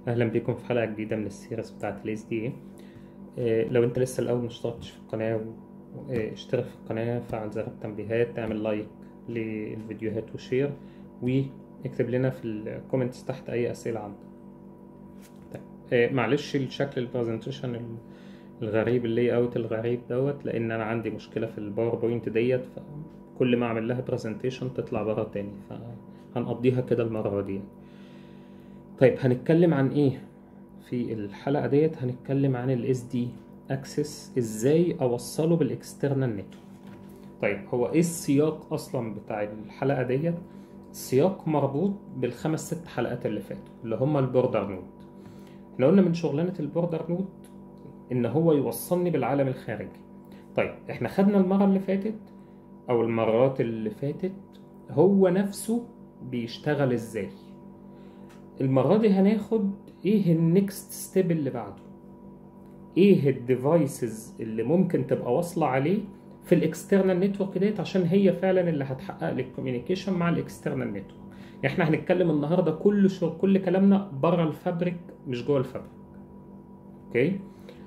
اهلا بكم في حلقه جديده من السيريز بتاعه الاس دي لو انت لسه الاول مشتركتش في القناه و- آه، اشترك في القناه فعل زر التنبيهات اعمل لايك للفيديوهات وشير واكتب لنا في الكومنتس تحت اي اسئله عندك طيب آه، معلش الشكل البرزنتيشن ال- الغريب اللي اوت الغريب دوت لان انا عندي مشكله في الباوربوينت ديت فكل ما اعمل لها برزنتيشن تطلع بره تاني فهنقضيها كده المره دي يعني. طيب هنتكلم عن ايه في الحلقه ديت هنتكلم عن الاس دي اكسس ازاي اوصله بالاكسترنال نتورك طيب هو ايه السياق اصلا بتاع الحلقه ديت السياق مربوط بالخمس ست حلقات اللي فاتوا اللي هم البوردر نود احنا قلنا من شغلانه البوردر نود ان هو يوصلني بالعالم الخارجي طيب احنا خدنا المره اللي فاتت او المرات اللي فاتت هو نفسه بيشتغل ازاي المرة دي هناخد ايه النكست ستيب اللي بعده ايه الديفايسز اللي ممكن تبقى واصلة عليه في الاكسترنال نتورك ديت عشان هي فعلا اللي هتحقق لي الكوميونيكيشن مع الاكسترنال نتورك احنا هنتكلم النهارده كل شو كل كلامنا بره الفابريك مش جوه الفابريك اوكي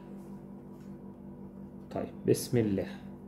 طيب بسم الله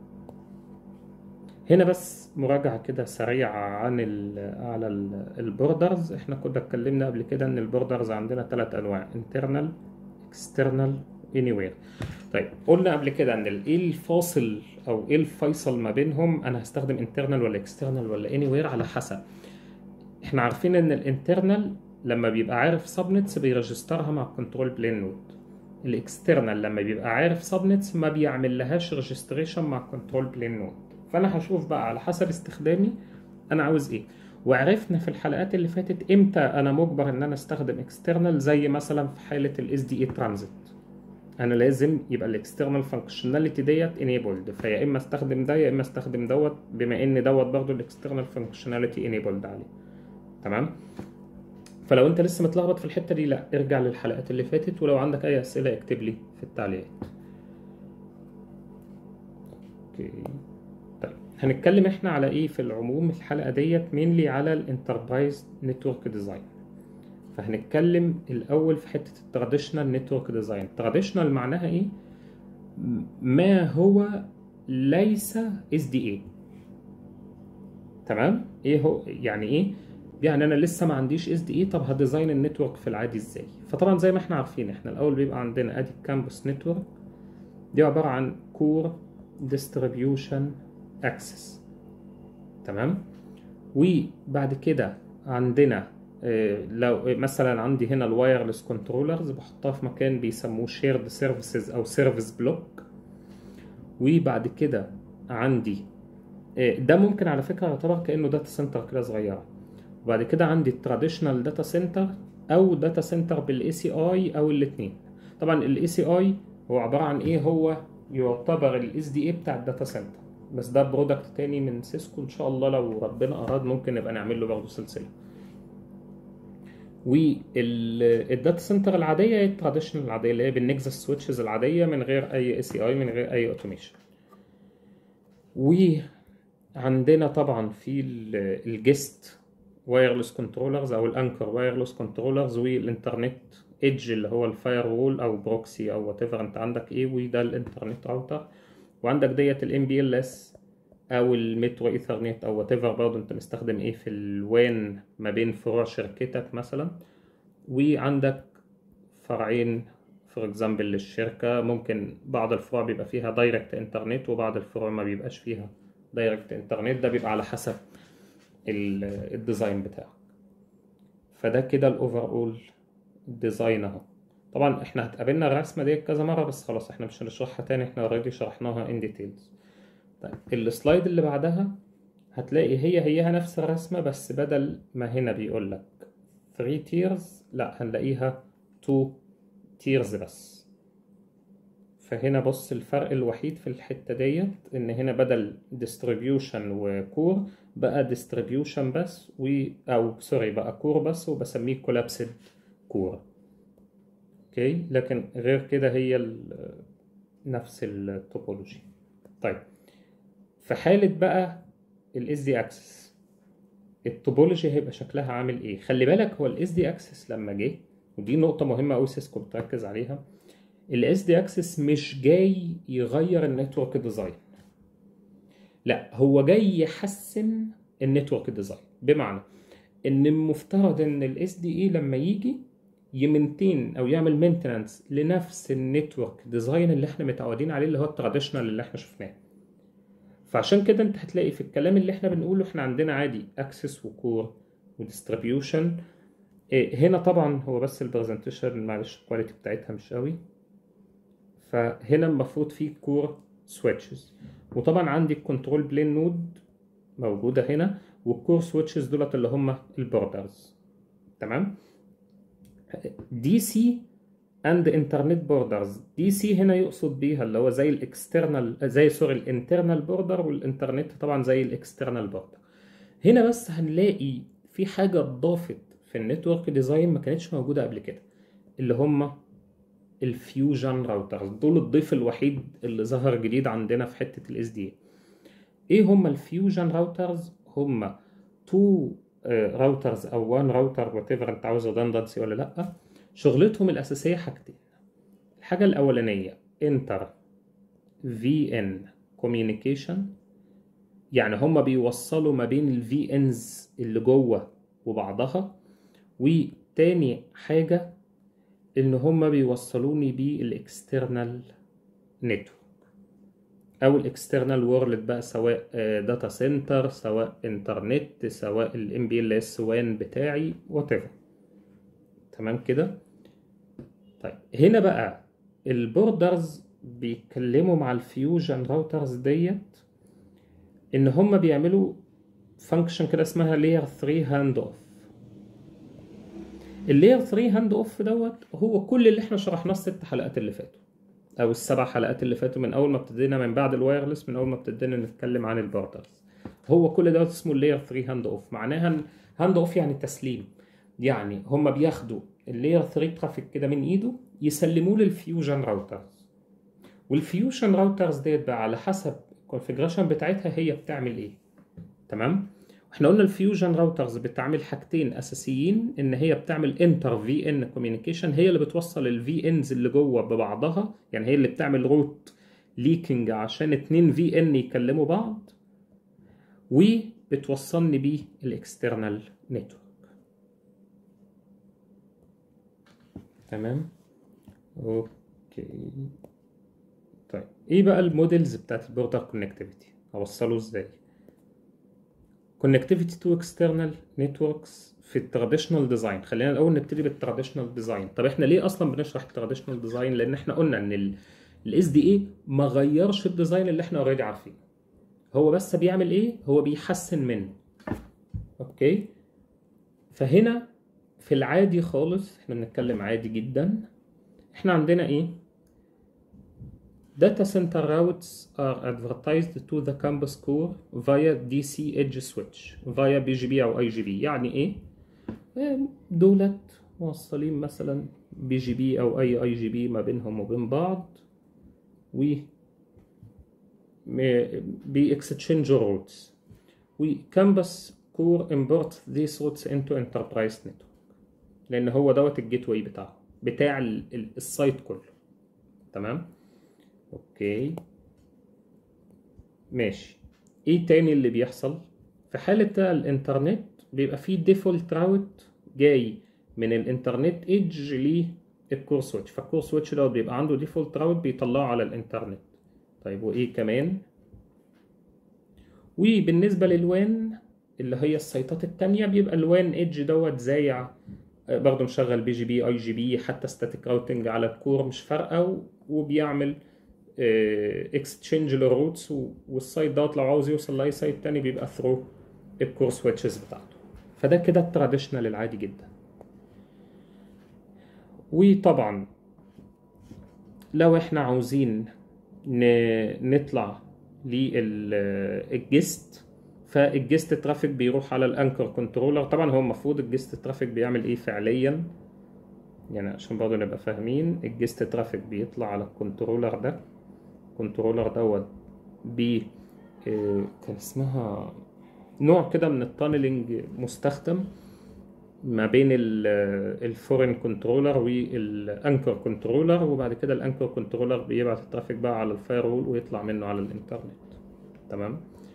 هنا بس مراجعة كده سريعة عن ال على البوردرز احنا كنا اتكلمنا قبل كده ان البوردرز عندنا ثلاث انواع internal external anywhere طيب قلنا قبل كده ان ال- ايه الفاصل او ايه الفيصل ما بينهم انا هستخدم internal ولا external ولا anywhere على حسب احنا عارفين ان الانترنال لما بيبقى عارف سبنتس بيرجسترها مع الكنترول بلين نود الاكسترنال لما بيبقى عارف سبنتس ما بيعمل لهاش ريجستريشن مع الكنترول بلين نود فانا هشوف بقى على حسب استخدامي انا عاوز ايه وعرفنا في الحلقات اللي فاتت امتى انا مجبر ان انا استخدم اكسترنال زي مثلا في حاله الاس دي اي ترانزيت انا لازم يبقى الاكسترنال فانكشناليتي ديت انيبلد فيا اما استخدم ده يا اما استخدم دوت بما ان دوت برضو الاكسترنال فانكشناليتي انيبلد عليه تمام فلو انت لسه متلخبط في الحته دي لا ارجع للحلقات اللي فاتت ولو عندك اي اسئله اكتب لي في التعليقات اوكي طيب هنتكلم احنا على ايه في العموم الحلقه ديت مينلي على الانتربرايز نتورك ديزاين فهنتكلم الاول في حته التراديشنال نتورك ديزاين تراديشنال معناها ايه م- ما هو ليس اس دي اي تمام ايه هو يعني ايه يعني انا لسه ما عنديش اس دي اي طب هديزاين النتورك في العادي ازاي فطبعا زي ما احنا عارفين احنا الاول بيبقى عندنا ادي الكامبوس نتورك دي عباره عن كور ديستريبيوشن اكسس تمام وبعد كده عندنا آه، لو مثلا عندي هنا الوايرلس كنترولرز بحطها في مكان بيسموه شيرد سيرفيسز او سيرفيس بلوك وبعد كده عندي آه، ده ممكن على فكره يعتبر كانه داتا سنتر كده صغيره وبعد كده عندي التراديشنال داتا سنتر او داتا سنتر بالاي سي اي او الاثنين طبعا الاي سي اي هو عباره عن ايه هو يعتبر الاس دي اي بتاع الداتا سنتر بس ده برودكت تاني من سيسكو ان شاء الله لو ربنا اراد ممكن نبقى نعمل له برضه سلسله والداتا سنتر العاديه هي التراديشنال العاديه اللي هي بالنكزس سويتشز العاديه من غير اي اي سي اي من غير اي اوتوميشن وعندنا طبعا في الجست وايرلس كنترولرز او الانكر وايرلس كنترولرز والانترنت ايدج اللي هو الفاير وول او بروكسي او وات انت عندك ايه وده الانترنت راوتر وعندك ديت الام بي ال اس او المترو ايثرنت او وات ايفر برضه انت مستخدم ايه في الوان ما بين فروع شركتك مثلا وعندك فرعين فور اكزامبل للشركه ممكن بعض الفروع بيبقى فيها دايركت انترنت وبعض الفروع ما بيبقاش فيها دايركت انترنت ده بيبقى على حسب ال- الديزاين بتاعك فده كده الاوفر اول ديزاين اهو طبعا احنا هتقابلنا الرسمه دي كذا مره بس خلاص احنا مش هنشرحها تاني احنا اوريدي شرحناها ان ديتيلز طيب السلايد اللي بعدها هتلاقي هي هيها نفس الرسمه بس بدل ما هنا بيقول لك 3 تيرز لا هنلاقيها 2 تيرز بس فهنا بص الفرق الوحيد في الحتة ديت ان هنا بدل distribution وكور بقى distribution بس و او سوري بقى كور بس وبسميه collapsed كور اوكي لكن غير كده هي ال- نفس التوبولوجي طيب في حالة بقى الاس دي اكسس التوبولوجي هيبقى شكلها عامل ايه خلي بالك هو الاس دي اكسس لما جه ودي نقطة مهمة أوي سيسكو بتركز عليها الاس دي اكسس مش جاي يغير النتورك ديزاين لا هو جاي يحسن النتورك ديزاين بمعنى ان المفترض ان الاس دي اي لما يجي يمنتين او يعمل مينتنانس لنفس النتورك ديزاين اللي احنا متعودين عليه اللي هو التراديشنال اللي احنا شفناه فعشان كده انت هتلاقي في الكلام اللي احنا بنقوله احنا عندنا عادي اكسس وكور وديستريبيوشن هنا طبعا هو بس البرزنتيشن معلش الكواليتي بتاعتها مش قوي فهنا المفروض في كور سويتشز وطبعا عندي الكنترول بلين نود موجودة هنا والكور سويتشز دولت اللي هم البوردرز تمام دي سي اند انترنت بوردرز دي سي هنا يقصد بيها اللي هو زي الاكسترنال زي سوري الانترنال بوردر والانترنت طبعا زي الاكسترنال بوردر هنا بس هنلاقي في حاجة اتضافت في النتورك ديزاين ما كانتش موجودة قبل كده اللي هم الفيوجن راوترز دول الضيف الوحيد اللي ظهر جديد عندنا في حتة الاس دي ايه هم الفيوجن راوترز هم تو راوترز او وان راوتر وات ايفر انت عاوز redundancy ولا لا شغلتهم الاساسيه حاجتين الحاجه الاولانيه انتر في ان كوميونيكيشن يعني هم بيوصلوا ما بين الفي انز اللي جوه وبعضها وتاني حاجه ان هم بيوصلوني بالاكسترنال نتورك او الاكسترنال وورلد بقى سواء داتا سنتر سواء انترنت سواء الام بي ال اس وان بتاعي وات تمام كده طيب هنا بقى البوردرز بيتكلموا مع الفيوجن راوترز ديت ان هم بيعملوا فانكشن كده اسمها لاير 3 هاند اوف اللاير 3 هاند اوف دوت هو كل اللي احنا شرحناه الست حلقات اللي فاتوا او السبع حلقات اللي فاتوا من اول ما ابتدينا من بعد الوايرلس من اول ما ابتدينا نتكلم عن البوردرز هو كل دوت اسمه اللاير 3 هاند اوف معناها هاند اوف يعني تسليم يعني هم بياخدوا اللاير 3 ترافيك كده من ايده يسلموه للفيوجن راوترز والفيوجن راوترز ديت بقى على حسب الكونفيجريشن بتاعتها هي بتعمل ايه تمام احنا قلنا الفيوجن راوترز بتعمل حاجتين اساسيين ان هي بتعمل انتر في ان كوميونيكيشن هي اللي بتوصل الفي انز اللي جوه ببعضها يعني هي اللي بتعمل روت ليكنج عشان اتنين في ان يكلموا بعض وبتوصلني بيه الاكسترنال نتورك تمام اوكي طيب ايه بقى المودلز بتاعت البوردر كونكتيفيتي اوصله ازاي connectivity to external networks في التراديشنال ديزاين خلينا الاول نبتدي بالتراديشنال ديزاين طب احنا ليه اصلا بنشرح التراديشنال ديزاين لان احنا قلنا ان الاس دي اي ما غيرش الديزاين اللي احنا اوريدي عارفينه هو بس بيعمل ايه هو بيحسن منه اوكي فهنا في العادي خالص احنا بنتكلم عادي جدا احنا عندنا ايه Data center routes are advertised to the campus core via DC edge switch via BGP أو IGP يعني إيه؟ دولت موصلين مثلا بي جي بي أو أي أي جي بي ما بينهم وبين بعض و بيكستشينج روتس وكامبس كور import these routes into enterprise network لأن هو دوت الجيت واي بتاعه بتاع السايت كله تمام؟ اوكي ماشي ايه تاني اللي بيحصل في حالة الانترنت بيبقى فيه ديفولت راوت جاي من الانترنت ايدج للكور سويتش فالكور سويتش دوت بيبقى عنده ديفولت راوت بيطلعه على الانترنت طيب وايه كمان وبالنسبة للوان اللي هي السيطات التانية بيبقى الوان ايدج دوت زايع برضه مشغل بي جي بي اي جي بي حتى ستاتيك راوتنج على الكور مش فارقة وبيعمل اكستشينج للروتس والسايت دوت لو عاوز يوصل لاي سايت تاني بيبقى ثرو الكور سويتشز بتاعته فده كده التراديشنال العادي جدا وطبعا لو احنا عاوزين نطلع للجست فالجست ترافيك بيروح على الانكر كنترولر طبعا هو المفروض الجست ترافيك بيعمل ايه فعليا يعني عشان برضه نبقى فاهمين الجست ترافيك بيطلع على الكنترولر ده الكنترولر دوت ب كان اسمها نوع كده من التانلينج مستخدم ما بين الفورين كنترولر والانكر كنترولر وبعد كده الانكر كنترولر بيبعت الترافيك بقى على الفاير وول ويطلع منه على الانترنت تمام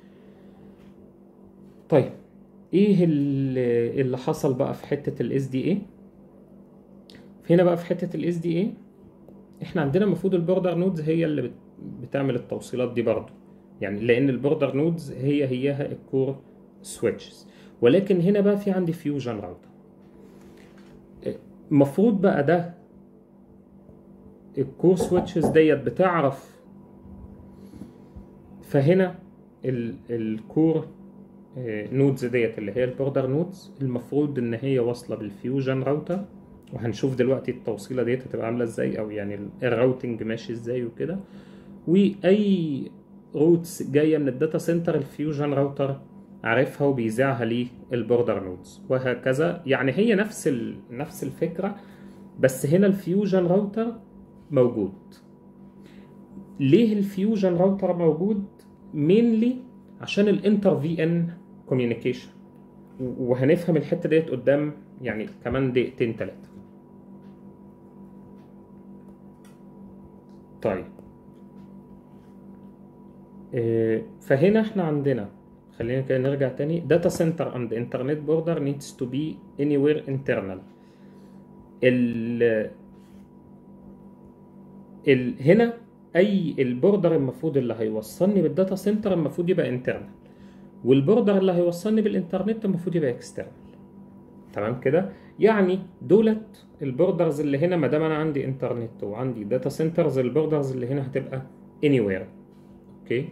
طيب ايه اللي اللي حصل بقى في حته الاس دي اي هنا بقى في حته الاس دي اي احنا عندنا المفروض البوردر نودز هي اللي بت- بتعمل التوصيلات دي برضو يعني لان البوردر نودز هي هيها الكور سويتشز ولكن هنا بقى في عندي فيوجن راوتر المفروض بقى ده الكور سويتشز ديت بتعرف فهنا ال- الكور نودز ديت اللي هي البوردر نودز المفروض ان هي واصله بالفيوجن راوتر وهنشوف دلوقتي التوصيله ديت هتبقى عامله ازاي او يعني ال- الراوتنج ماشي ازاي وكده واي روتس جايه من الداتا سنتر الفيوجن راوتر عارفها وبيذاعها للبوردر نودز وهكذا يعني هي نفس ال... نفس الفكره بس هنا الفيوجن راوتر موجود ليه الفيوجن راوتر موجود مينلي عشان الانتر في ان كوميونيكيشن وهنفهم الحته ديت قدام يعني كمان دقيقتين ثلاثه طيب آه، فهنا احنا عندنا خلينا كده نرجع تاني data center and internet border needs to be anywhere internal ال ال هنا اي البوردر المفروض اللي هيوصلني بالداتا سنتر المفروض يبقى انترنال والبوردر اللي هيوصلني بالانترنت المفروض يبقى اكسترنال تمام كده يعني دولت البوردرز اللي هنا ما دام انا عندي انترنت وعندي داتا سنترز البوردرز اللي هنا هتبقى anywhere اوكي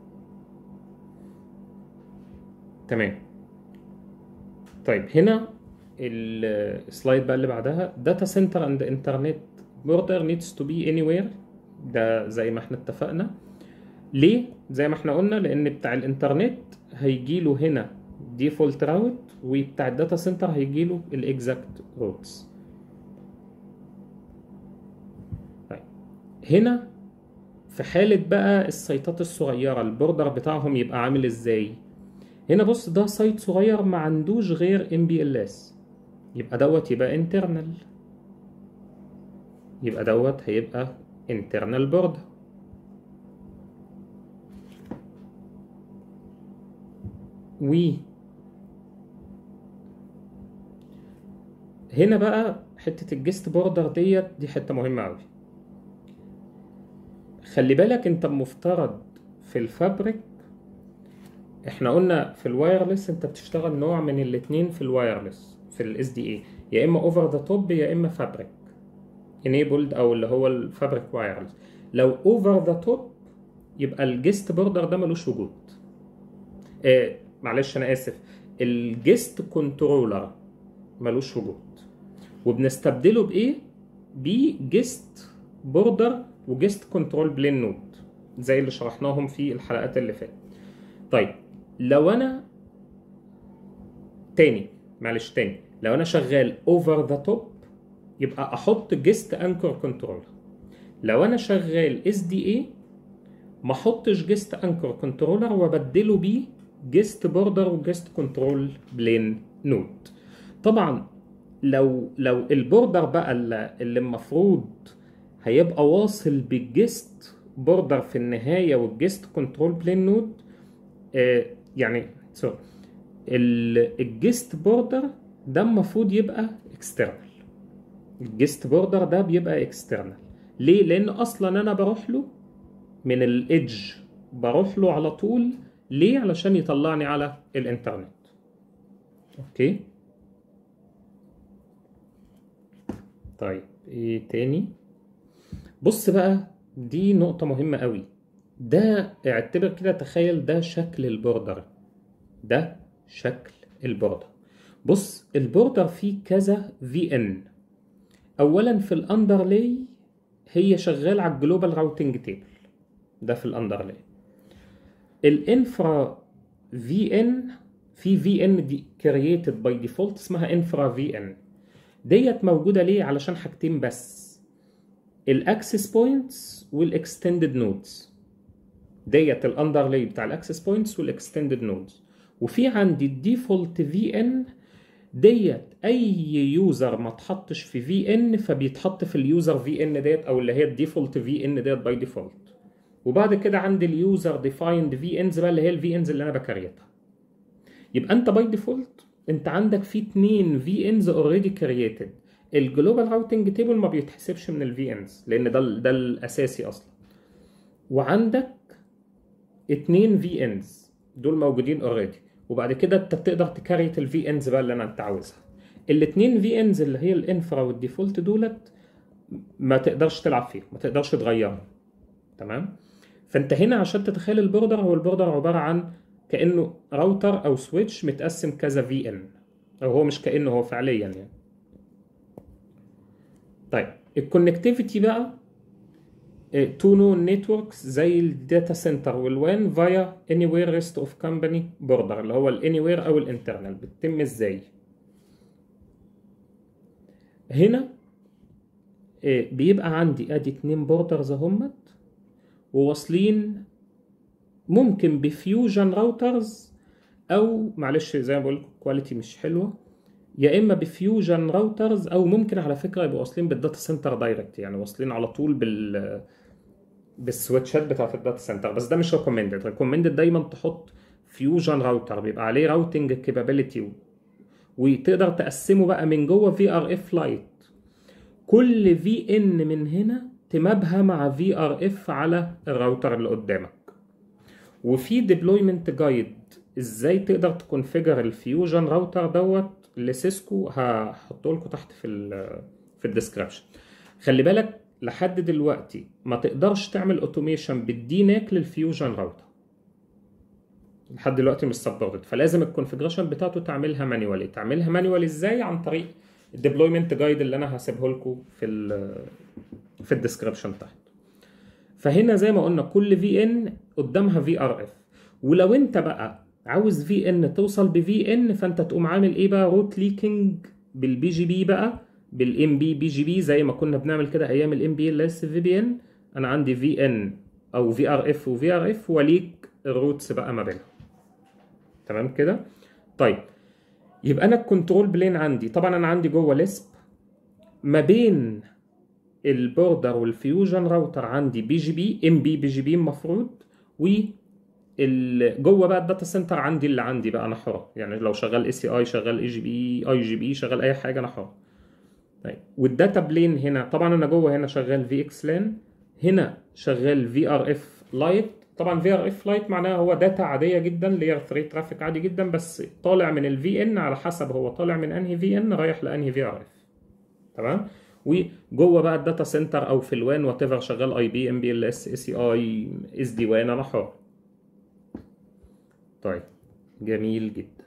تمام طيب هنا السلايد بقى اللي بعدها داتا سنتر اند انترنت بوردر نيدز تو بي اني وير ده زي ما احنا اتفقنا ليه زي ما احنا قلنا لان بتاع الانترنت هيجي له هنا ديفولت راوت وبتاع الداتا سنتر هيجي له الاكزاكت روتس طيب هنا في حالة بقى السايتات الصغيرة البوردر بتاعهم يبقى عامل ازاي هنا بص ده سايت صغير ما عندوش غير ام بي ال اس يبقى دوت يبقى انترنال يبقى دوت هيبقى انترنال بوردر و هنا بقى حتة الجست بوردر ديت دي حتة مهمة أوي خلي بالك انت مفترض في الفابريك احنا قلنا في الوايرلس انت بتشتغل نوع من الاتنين في الوايرلس في الاس دي اي يا اما اوفر ذا توب يا اما فابريك enabled او اللي هو الفابريك وايرلس لو اوفر ذا توب يبقى الجست بوردر ده ملوش وجود آه معلش انا اسف الجست كنترولر ملوش وجود وبنستبدله بايه بجست بوردر وجست كنترول بلين نود زي اللي شرحناهم في الحلقات اللي فاتت طيب لو انا تاني معلش تاني لو انا شغال اوفر ذا توب يبقى احط جست انكر كنترول لو انا شغال اس دي اي ما احطش جست انكر كنترولر وابدله بيه جست بوردر وجست كنترول بلين نود طبعا لو لو البوردر بقى اللي اللي المفروض هيبقى واصل بالجست بوردر في النهايه والجست كنترول بلين نود آه يعني سوري الجست بوردر ده المفروض يبقى اكسترنال الجست بوردر ده بيبقى اكسترنال ليه لان اصلا انا بروح له من الايدج بروح له على طول ليه علشان يطلعني على الانترنت اوكي طيب ايه تاني بص بقى دي نقطة مهمة قوي ده اعتبر كده تخيل ده شكل البوردر ده شكل البوردر بص البوردر فيه كذا في ان اولا في الاندرلاي هي شغال على الجلوبال راوتنج تيبل ده في الاندرلاي الانفرا في ان في في ان دي كرييتد باي ديفولت اسمها انفرا في ان ديت موجوده ليه علشان حاجتين بس الاكسس بوينتس والاكستندد نودز ديت الاندرلاي بتاع الاكسس بوينتس والاكستندد نودز وفي عندي الديفولت في ان ديت اي يوزر ما تحطش في في ان فبيتحط في اليوزر في ان ديت او اللي هي الديفولت في ان ديت باي ديفولت وبعد كده عندي اليوزر ديفايند في انز بقى اللي هي الفي انز اللي انا بكريتها يبقى انت باي ديفولت انت عندك في اتنين في انز اوريدي كرييتد الجلوبال راوتنج تيبل ما بيتحسبش من الفي انز لان ده ده الاساسي اصلا وعندك اتنين في انز دول موجودين اوريدي وبعد كده انت بتقدر تكريت الفي انز بقى اللي انا انت عاوزها الاتنين في انز اللي هي الانفرا والديفولت دولت ما تقدرش تلعب فيهم ما تقدرش تغيرهم تمام فانت هنا عشان تتخيل البوردر هو البوردر عباره عن كانه راوتر او سويتش متقسم كذا في ان او هو مش كانه هو فعليا يعني طيب الكونكتيفيتي بقى تو نو نتوركس زي الداتا سنتر والوان فايا اني وير ريست اوف كومباني بوردر اللي هو الاني وير او الانترنال بتتم ازاي هنا بيبقى عندي ادي اتنين بوردرز اهمت وواصلين ممكن بفيوجن راوترز او معلش زي ما بقول كواليتي مش حلوه يا اما بفيوجن راوترز او ممكن على فكره يبقوا واصلين بالداتا سنتر دايركت يعني واصلين على طول بال بالسويتشات بتاعت الداتا سنتر بس ده مش ريكومندد ريكومندد دايما تحط فيوجن راوتر بيبقى عليه راوتنج كابابيلتي وتقدر تقسمه بقى من جوه في ار اف لايت كل في ان من هنا تمابها مع في ار اف على الراوتر اللي قدامك وفي ديبلويمنت جايد ازاي تقدر تكونفيجر الفيوجن راوتر دوت لسيسكو هحطه لكم تحت في ال في الديسكربشن خلي بالك لحد دلوقتي ما تقدرش تعمل اوتوميشن بالديناك للفيوجن راوتر لحد دلوقتي مش سبورتد فلازم الكونفيجريشن بتاعته تعملها مانيوالي تعملها مانيوالي ازاي عن طريق الديبلويمنت جايد اللي انا هسيبه لكم في ال في الديسكربشن تحت فهنا زي ما قلنا كل في ان قدامها في ار اف ولو انت بقى عاوز في ان توصل بفي ان فانت تقوم عامل ايه بقى روت ليكينج بالبي جي بي بقى بالام بي بي جي بي زي ما كنا بنعمل كده ايام الام بي ال اس في بي ان انا عندي في ان او في ار اف وفي ار اف وليك الروتس بقى ما بينهم تمام كده طيب يبقى انا الكنترول بلين عندي طبعا انا عندي جوه ليسب ما بين البوردر والفيوجن راوتر عندي بي جي بي ام بي بي جي بي المفروض و جوه بقى الداتا سنتر عندي اللي عندي بقى انا حر يعني لو شغال اي سي اي شغال اي جي بي اي جي بي شغال اي حاجه انا حر طيب والداتا بلين هنا طبعا انا جوه هنا شغال في اكس لان هنا شغال في ار اف لايت طبعا في ار اف لايت معناها هو داتا عاديه جدا لير 3 ترافيك عادي جدا بس طالع من الفي ان على حسب هو طالع من انهي في ان رايح لانهي في ار اف تمام وجوه بقى الداتا سنتر او في الوان وات ايفر شغال اي بي ام بي ال اس اي سي اي اس دي وان انا حر طيب جميل جدا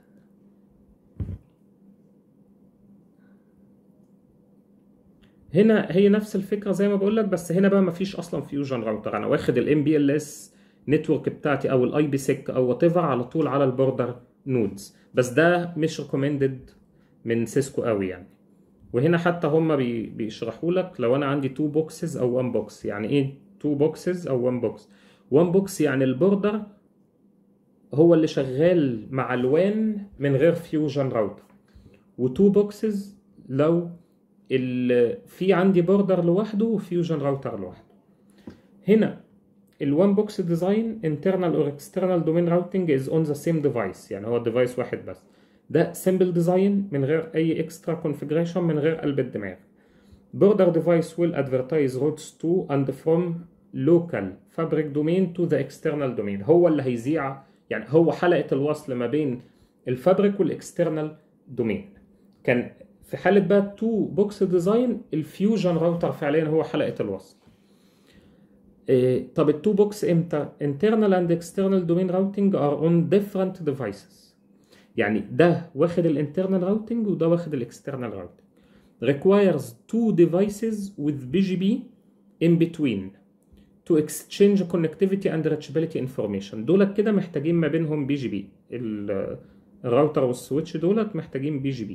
هنا هي نفس الفكره زي ما بقول لك بس هنا بقى مفيش اصلا فيوجن راوتر انا واخد الام بي ال اس نتورك بتاعتي او الاي بي سيك او وات ايفر على طول على البوردر نودز بس ده مش ريكومندد من سيسكو قوي يعني وهنا حتى هم بي بيشرحوا لك لو انا عندي تو بوكسز او 1 بوكس يعني ايه تو بوكسز او 1 بوكس 1 بوكس يعني البوردر هو اللي شغال مع الوان من غير فيوجن راوتر وتو بوكسز لو في عندي بوردر لوحده وفيوجن راوتر لوحده هنا الوان بوكس ديزاين internal or external domain routing is on the same device يعني هو الديفايس واحد بس ده simple design من غير اي اكسترا configuration من غير قلب الدماغ border device will advertise routes to and from local fabric domain to the external domain هو اللي هيذيع يعني هو حلقة الوصل ما بين الفابريك والاكسترنال دومين كان في حالة بقى تو بوكس ديزاين الفيوجن راوتر فعليا هو حلقة الوصل إيه طب التو بوكس امتى internal and external domain routing are on different devices يعني ده واخد الانترنال راوتنج وده واخد الاكسترنال راوتنج requires two devices with BGP in between to exchange connectivity and reachability information دولت كده محتاجين ما بينهم بي جي بي الراوتر والسويتش دولت محتاجين بي جي بي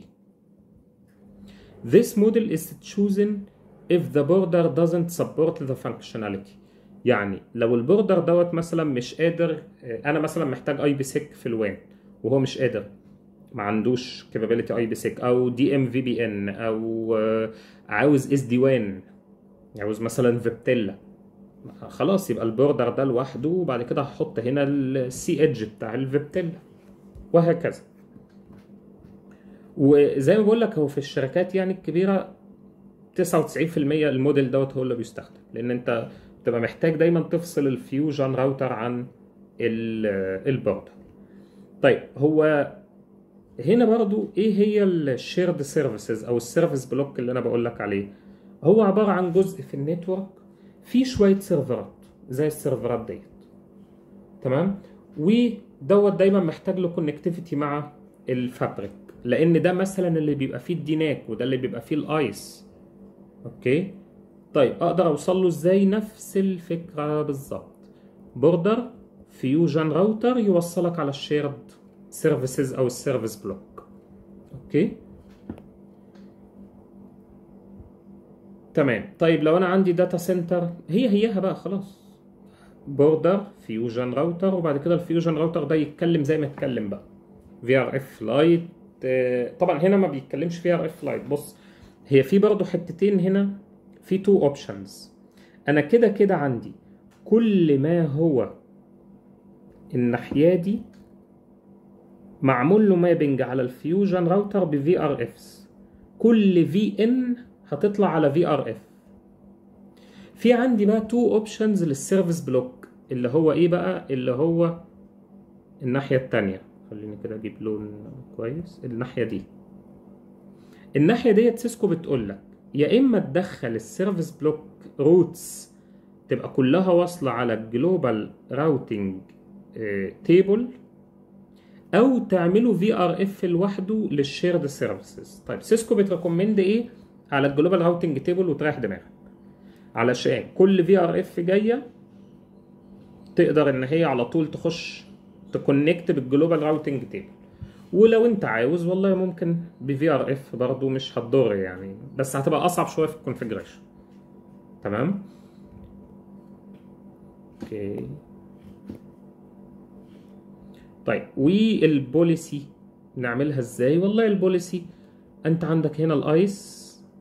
This model is chosen if the border doesn't support the functionality يعني لو البوردر دوت مثلا مش قادر انا مثلا محتاج اي بي سيك في الوان وهو مش قادر ما عندوش كابابيلتي اي بي سيك او دي ام في بي ان او آه، عاوز اس دي وان عاوز مثلا فيبتيلا خلاص يبقى البوردر ده لوحده وبعد كده هحط هنا السي ايدج بتاع الفيبتيلا وهكذا وزي ما بقول لك هو في الشركات يعني الكبيره 99% الموديل دوت هو اللي بيستخدم لان انت بتبقى محتاج دايما تفصل الفيوجن راوتر عن ال- البوردر طيب هو هنا برضو ايه هي الشيرد سيرفيسز او السيرفيس بلوك اللي انا بقول لك عليه هو عباره عن جزء في النتورك فيه شويه سيرفرات زي السيرفرات ديت تمام ودوت دايما محتاج له كونكتيفيتي مع الفابريك لان ده مثلا اللي بيبقى فيه الديناك وده اللي بيبقى فيه الايس اوكي طيب اقدر اوصل له ازاي نفس الفكره بالظبط بوردر فيوجن راوتر يوصلك على الشيرد سيرفيسز او السيرفيس بلوك اوكي تمام طيب لو انا عندي داتا سنتر هي هيها بقى خلاص بوردر فيوجن راوتر وبعد كده الفيوجن راوتر ده يتكلم زي ما اتكلم بقى في ار اف لايت طبعا هنا ما بيتكلمش في ار اف لايت بص هي في برضه حتتين هنا في تو اوبشنز انا كده كده عندي كل ما هو الناحيه دي معمول له مابنج على الفيوجن راوتر بفي ار افس كل في ان هتطلع على في ار اف في عندي بقى تو اوبشنز للسيرفيس بلوك اللي هو ايه بقى اللي هو الناحيه التانية خليني كده اجيب لون كويس الناحيه دي الناحيه ديت سيسكو بتقول لك يا اما تدخل السيرفيس بلوك روتس تبقى كلها واصله على الجلوبال راوتنج تيبل او تعملوا في ار اف لوحده للشيرد سيرفيسز طيب سيسكو بتريكومند ايه على الجلوبال راوتنج تيبل وتريح دماغك علشان كل في ار اف جايه تقدر ان هي على طول تخش تكونكت بالجلوبال راوتنج تيبل ولو انت عاوز والله ممكن بفي ار اف برضه مش هتضر يعني بس هتبقى اصعب شويه في الكونفجريشن تمام اوكي طيب والبوليسي نعملها ازاي والله البوليسي انت عندك هنا الايس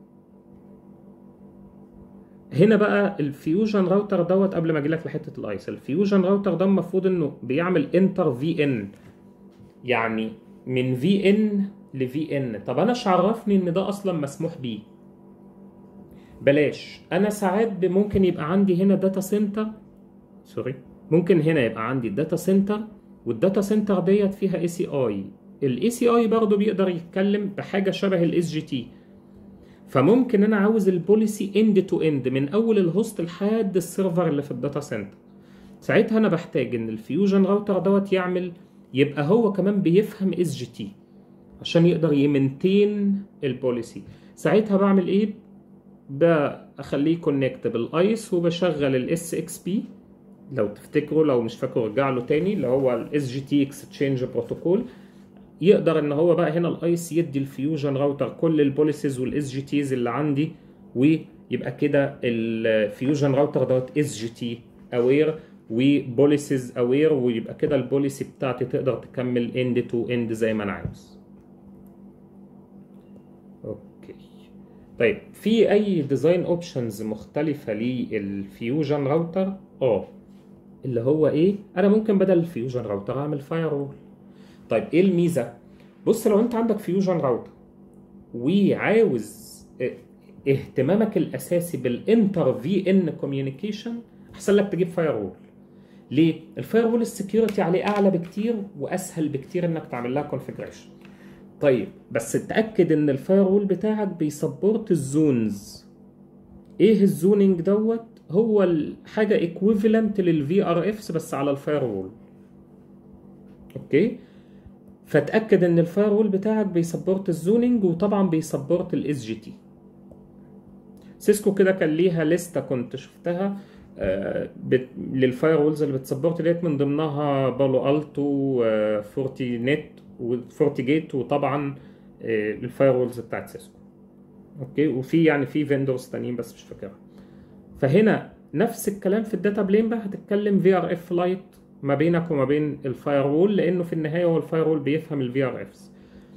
هنا بقى الفيوجن راوتر دوت قبل ما اجي لك لحته الايس الفيوجن راوتر ده المفروض انه بيعمل انتر في ان يعني من في ان لفي ان طب انا ايش عرفني ان ده اصلا مسموح بيه بلاش انا ساعات ممكن يبقى عندي هنا داتا سنتر سوري ممكن هنا يبقى عندي داتا سنتر والداتا سنتر ديت فيها اي سي اي الاي سي اي برضه بيقدر يتكلم بحاجه شبه الاس جي تي فممكن انا عاوز البوليسي اند تو اند من اول الهوست لحد السيرفر اللي في الداتا سنتر ساعتها انا بحتاج ان الفيوجن راوتر دوت يعمل يبقى هو كمان بيفهم اس جي تي عشان يقدر يمنتين البوليسي ساعتها بعمل ايه بخليه كونكت بالايس وبشغل الاس اكس بي لو تفتكروا لو مش فاكروا ارجع له تاني اللي هو الاس جي تي اكستشينج بروتوكول يقدر ان هو بقى هنا الايس يدي الفيوجن راوتر كل البوليسيز والاس جي تيز اللي عندي ويبقى كده الفيوجن راوتر دوت اس جي تي اوير وبوليسيز اوير ويبقى كده البوليسي بتاعتي تقدر تكمل اند تو اند زي ما انا عاوز اوكي طيب في اي ديزاين اوبشنز مختلفه للفيوجن راوتر اه اللي هو ايه انا ممكن بدل الفيوجن راوتر اعمل فاير وول طيب ايه الميزه بص لو انت عندك فيوجن راوتر وعاوز اهتمامك الاساسي بالانتر في ان كوميونيكيشن احسن لك تجيب فاير وول ليه الفاير وول السكيورتي عليه اعلى بكتير واسهل بكتير انك تعمل لها كونفيجريشن طيب بس اتاكد ان الفاير وول بتاعك بيسبورت الزونز ايه الزوننج دوت هو الحاجه ايكويفالنت للفي ار افس بس على الفاير وول اوكي فتاكد ان الفاير وول بتاعك بيسبورت الزوننج وطبعا بيسبورت الاس جي تي سيسكو كده كان ليها لستة كنت شفتها آه بت... للفاير وولز اللي بتسبورت ديت من ضمنها بالو التو آه فورتي نت وفورتي جيت وطبعا آه الفاير وولز بتاعت سيسكو اوكي وفي يعني في فيندورز تانيين بس مش فاكرها فهنا نفس الكلام في الداتا بلين بقى هتتكلم في ار اف لايت ما بينك وما بين الفاير وول لانه في النهايه هو الفاير وول بيفهم الفي ار افس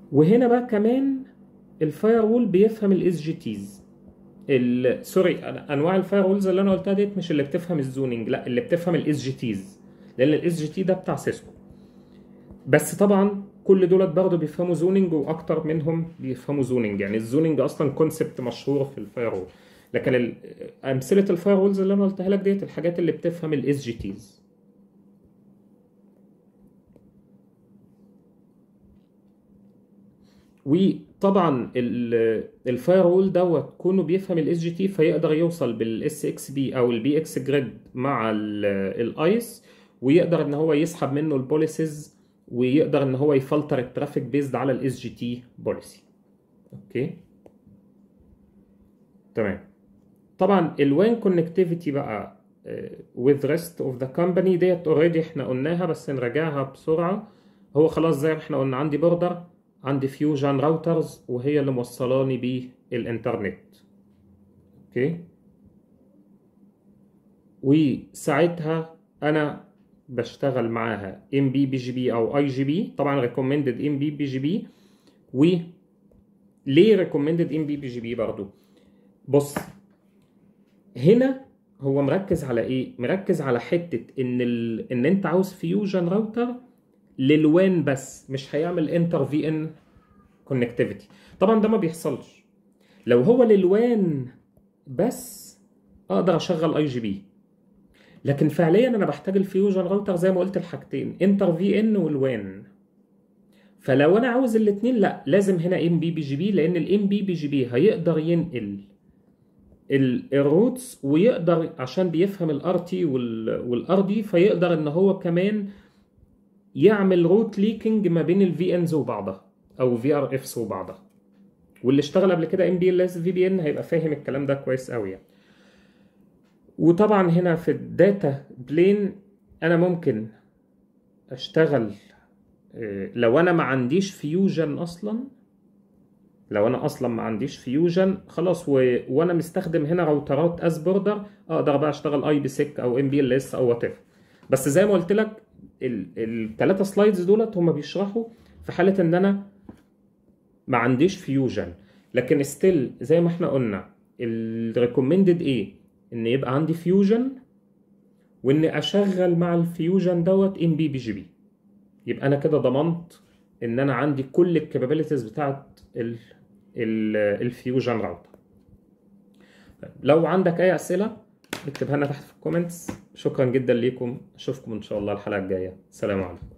وهنا بقى كمان الفاير وول بيفهم الاس جي تيز سوري أنا- انواع الفاير وولز اللي انا قلتها ديت مش اللي بتفهم الزوننج لا اللي بتفهم الاس جي تيز لان الاس جي تي ده بتاع سيسكو بس طبعا كل دولت برضه بيفهموا زوننج واكتر منهم بيفهموا زوننج يعني الزوننج اصلا كونسبت مشهور في الفاير وول لكن ال- امثله الفاير وولز اللي انا قلتها لك ديت الحاجات اللي بتفهم الاس جي تيز وطبعا الفاير وول دوت كونه بيفهم الاس جي تي فيقدر يوصل بالاس اكس بي او البي اكس جريد مع الايس ويقدر ان هو يسحب منه البوليسز ويقدر ان هو يفلتر الترافيك بيزد على الاس جي تي بوليسي اوكي تمام طبعا الوان كونكتيفيتي بقى with rest of the company ديت اوريدي احنا قلناها بس نراجعها بسرعه هو خلاص زي ما احنا قلنا عندي بوردر عندي فيوجن راوترز وهي اللي موصلاني بالانترنت اوكي وساعتها انا بشتغل معاها ام بي بي جي بي او اي جي بي طبعا ريكومندد ام بي بي جي بي و ليه ريكومندد ام بي بي جي بي برضو بص هنا هو مركز على ايه مركز على حته ان ال... ان انت عاوز فيوجن راوتر للوان بس مش هيعمل انتر في ان كونكتيفيتي طبعا ده ما بيحصلش لو هو للوان بس اقدر اشغل اي جي بي لكن فعليا انا بحتاج الفيوجن راوتر زي ما قلت الحاجتين انتر في ان والوان فلو انا عاوز الاثنين لا لازم هنا ام بي بي جي بي لان الام بي بي جي بي هيقدر ينقل الروتس ويقدر عشان بيفهم الار تي والار دي فيقدر ان هو كمان يعمل روت ليكنج ما بين الفي انز وبعضها او في ار افس وبعضها واللي اشتغل قبل كده ام بي ال اس في بي ان هيبقى فاهم الكلام ده كويس قوي يعني وطبعا هنا في الداتا بلين انا ممكن اشتغل لو انا ما عنديش فيوجن اصلا لو انا اصلا ما عنديش فيوجن خلاص و... وانا مستخدم هنا راوترات اس بوردر اقدر بقى اشتغل اي بي سيك او ام بي ال اس او وات بس زي ما قلت لك الثلاثه سلايدز دولت هم بيشرحوا في حاله ان انا ما عنديش فيوجن لكن ستيل زي ما احنا قلنا الريكومندد ايه ان يبقى عندي فيوجن واني اشغل مع الفيوجن دوت ام بي بي جي بي يبقى انا كده ضمنت ان انا عندي كل الكابابيلتيز بتاعت الفيوجن راوتر لو عندك اي اسئله اكتبها لنا تحت في الكومنتس شكرا جدا ليكم اشوفكم ان شاء الله الحلقه الجايه سلام عليكم